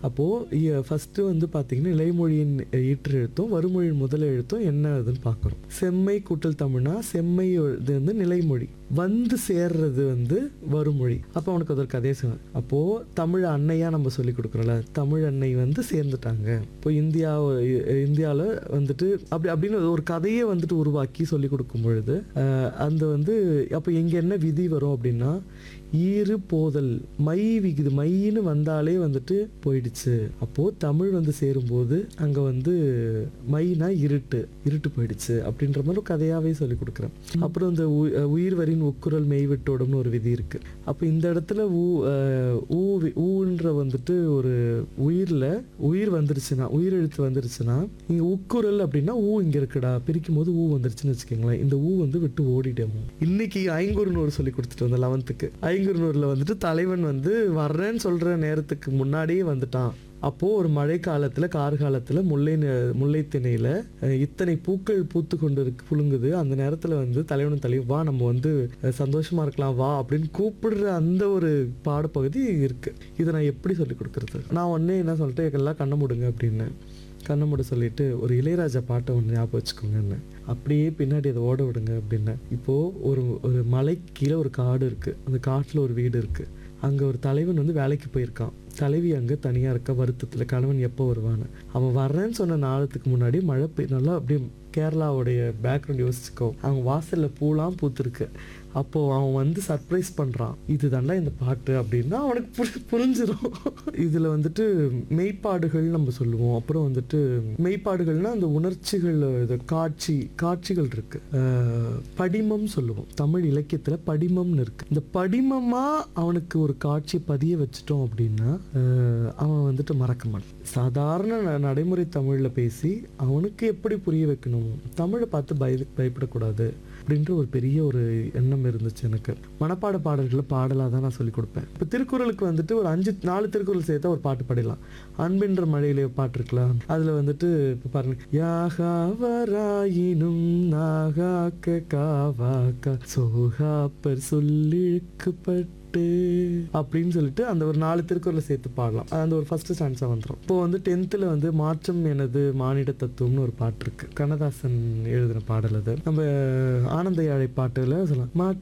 அப்போது ஃபஸ்ட்டு வந்து பார்த்தீங்கன்னா இலைமொழியின் ஈற்று எழுத்தும் வறுமொழியின் முதல் எழுத்தும் என்ன அதுன்னு பார்க்குறோம் செம்மை கூட்டல் தமிழ்னா செம்மை இது வந்து நிலைமொழி வந்து சேர்றது வந்து வருமொழி அப்போ அவனுக்கு அது ஒரு கதையை சொன்னேன் அப்போது தமிழ் அன்னையா நம்ம சொல்லி கொடுக்குறோம்ல தமிழ் அன்னை வந்து சேர்ந்துட்டாங்க இப்போ இந்தியா இந்தியாவில் வந்துட்டு அப்படி அப்படின்னு ஒரு கதையை வந்துட்டு உருவாக்கி சொல்லி கொடுக்கும் பொழுது அஹ், அந்த வந்து அப்போ இங்கே என்ன விதி வரும் அப்படின்னா ஈறு போதல் மை விகுது மைன்னு வந்தாலே வந்துட்டு போயிடுச்சு அப்போது தமிழ் வந்து சேரும்போது அங்கே வந்து மைனா இருட்டு இருட்டு போயிடுச்சு அப்படின்ற மாதிரி ஒரு கதையாகவே சொல்லி கொடுக்குறேன் அப்புறம் இந்த உ- உயிர் வரின் உக்குரல் மெய்விட்டோடும்னு ஒரு விதி இருக்கு அப்போ இந்த இடத்துல ஊ அஹ், ஊ வி- ஊன்ற வந்துட்டு ஒரு உயிரில் உயிர் வந்துருச்சுன்னா உயிர் எழுத்து வந்துருச்சுன்னா இங்கே உக்குரல் அப்படின்னா ஊ இங்கே இருக்குடா பிரிக்கும் போது ஊ வந்துருச்சுன்னு வச்சுக்கோங்களேன் இந்த ஊ வந்து விட்டு ஓடிட்டோம் இன்னைக்கு ஐங்குறுநூறு சொல்லி கொடுத்துட்டு வந்தேன் லெவன்த்துக்கு ஐங்குறுநூறில் வந்துட்டு தலைவன் வந்து வர்றேன்னு சொல்கிற நேரத்துக்கு முன்னாடியே வந்துட்டான் அப்போது ஒரு மழை காலத்தில் கார் காலத்தில் முல்லை நெ- முல்லை திணையில் அஹ், இத்தனை பூக்கள் பூத்து கொண்டு இருக்கு புழுங்குது அந்த நேரத்தில் வந்து தலைவனும் தலைவி வா நம்ம வந்து அஹ், சந்தோஷமா இருக்கலாம் வா அப்படின்னு கூப்பிடுற அந்த ஒரு பாடப்பகுதி இருக்குது இதை நான் எப்படி சொல்லி கொடுக்குறது நான் ஒன்றே என்ன சொல்லிட்டு எல்லாம் கண்ணை மூடுங்க அப்படின்னு கண்ணை மூட சொல்லிட்டு ஒரு இளையராஜா பாட்டை ஒன்று ஞாபகம் வச்சுக்கோங்கன்னு அப்படியே பின்னாடி அதை ஓட விடுங்க அப்படின்னு இப்போது ஒரு ஒரு மலை கீழே ஒரு காடு இருக்குது அந்த காட்டில் ஒரு வீடு இருக்குது அங்கே ஒரு தலைவன் வந்து வேலைக்கு போயிருக்கான் தலைவி அங்கே தனியாக இருக்க வருத்தத்தில் கணவன் எப்போ வருவான்னு அவன் வர்றேன்னு சொன்ன நாளத்துக்கு முன்னாடி மழை பெய் நல்லா அப்படியே கேரளாவுடைய பேக்ரவுண்ட் யோசிச்சுக்கோ அவங்க வாசலில் பூலாம் பூத்துருக்கு அப்போது அவன் வந்து சர்ப்ரைஸ் பண்ணுறான் இது தாண்டா இந்த பாட்டு அப்படின்னா அவனுக்கு புரி புரிஞ்சிடும் இதில் வந்துட்டு மெய்ப்பாடுகள் நம்ம சொல்லுவோம் அப்புறம் வந்துட்டு மெய்ப்பாடுகள்னா அந்த உணர்ச்சிகள் இது காட்சி காட்சிகள் இருக்கு அஹ், படிமம் சொல்லுவோம் தமிழ் இலக்கியத்தில் படிமம்னு இருக்கு இந்த படிமமாக அவனுக்கு ஒரு காட்சி பதிய வச்சிட்டோம் அப்படின்னா அஹ், அவன் வந்துட்டு மறக்க மாட்டான் சாதாரண ந- நடைமுறை தமிழில் பேசி அவனுக்கு எப்படி புரிய வைக்கணும் தமிழை பார்த்து பய பயப்படக்கூடாது அப்படின்ற ஒரு பெரிய ஒரு எண்ணம் இருந்துச்சு எனக்கு மனப்பாட பாடல்களை பாடலாக தான் நான் சொல்லிக் கொடுப்பேன் இப்போ திருக்குறளுக்கு வந்துட்டு ஒரு அஞ்சு நாலு திருக்குறள் சேர்த்தா ஒரு பாட்டு பாடிடலாம் அன்பின்ற மழையிலே பாட்டு இருக்கலாம் அதில் வந்துட்டு இப்போ பாருங்க யாகாவராயினும் நாகாக்க காவாக்க சோகாப்பர் சொல்லிழுக்குப்பட்டு அப்படின்னு சொல்லிட்டு அந்த ஒரு நாலு திருக்குறளை சேர்த்து பாடலாம் அது அந்த ஒரு ஃபர்ஸ்ட் ஸ்டான்ஸாக வந்துடும் இப்போ வந்து டென்த்தில் வந்து மாற்றம் எனது மானிட தத்துவம்னு ஒரு பாட்டு இருக்கு கண்ணதாசன் எழுதின பாடல் அது நம்ம ஆனந்த யாழை பாட்டுல சொல்லலாம் மாற்றம்